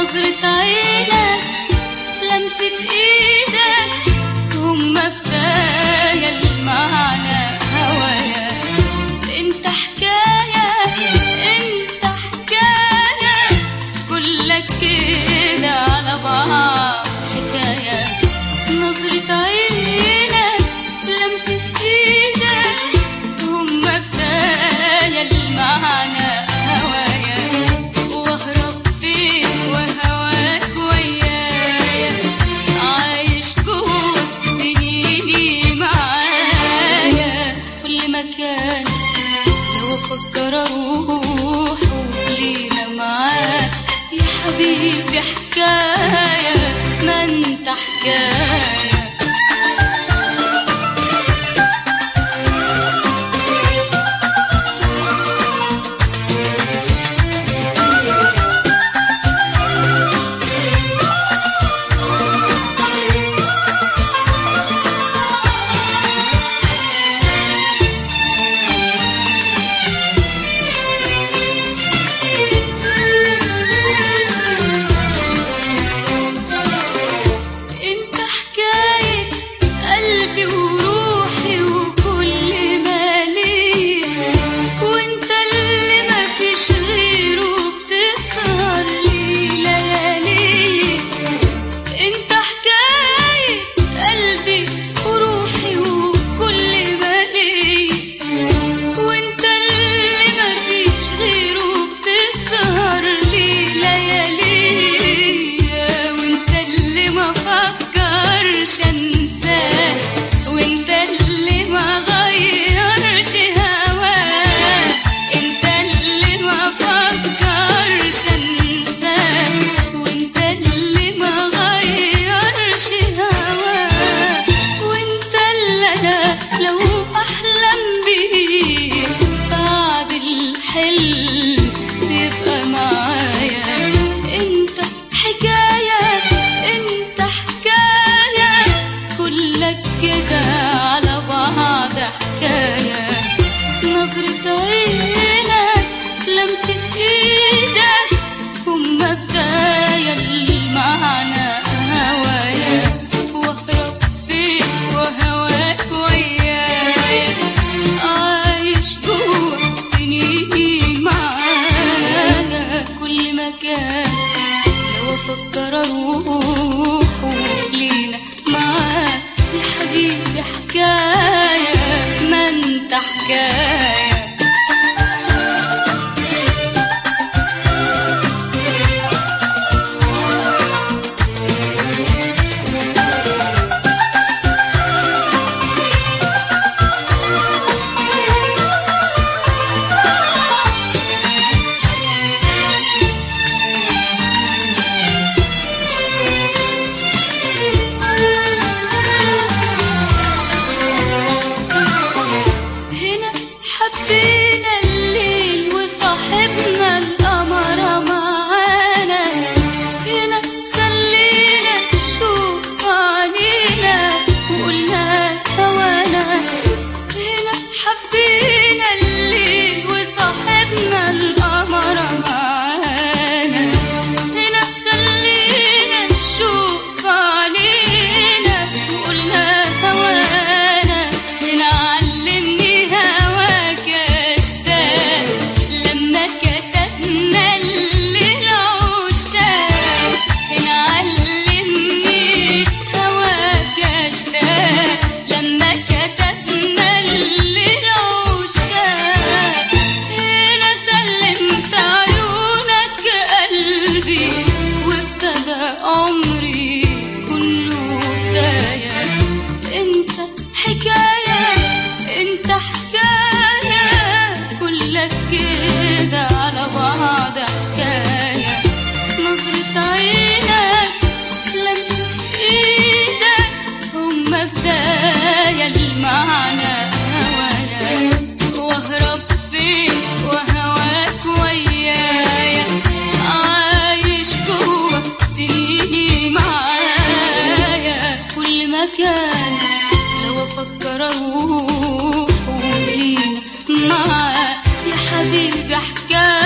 نظرة عينك لمسة ايدك هما بداية المعنى هوايا انت حكاية انت حكاية كلك كده على بعض حكاية نظرة عينك لمسة ايدك هما بداية المعنى هوايا واهرب فيك وهواك ويايا عايش جوه سنيني معايا كل مكان لو افكر اروح ولينا معاك يا حبيبي حكايه ما انت حكايه انت حكاية قلبي وروحي وكل ما ليا وانت اللي ما فيش غيره بتسهر لي ليالي انت حكاية قلبي وروحي وكل ما ليا وانت اللي ما فيش غيره بتسهر لي ليالي وانت اللي ما فكرش انساه وانت اللي ما غيرش هواه انت اللي ما فكرش انساه وانت اللي ما غيرش هواه وانت اللي انا لو احلم بيه بعد الحلم تبقى معايا انت حكاية انت حكاية كلك كده على بعض حكاية نظرة عينك لمسة ايدك هما بداية المعنى هوايا واهرب فيك وهواك ويايا عايش جوه سنيني معايا كل مكان لو افكر اروح ولينا معاك يا حبيبي حكايه ما انت حكايه هنا حبينا الليل وصاحبنا القمر معانا هنا خلينا نشوف علينا وقلنا هوانا هنا حبينا الليل وصاحبنا القمر معانا هنا خلينا نشوف علينا وقلنا هوانا هنا علمني هواك اشتاق لما كتبنا الليل عشاق هنا علمني هواك اشتاق لما كتبنا الليل عشاق هنا سلمت عيونك قلبي وابتدى عمري كله بداية انت حكاية انت حكاية كلك كده على بعض حكاية نظرة عينك لمسة ايدك هما بداية المعنى هوايا واهرب فيك وهواك ويايا عايش جوه سنيني معايا كل مكان لو افكر اروح ولينا معاك يا حبيبي حكاية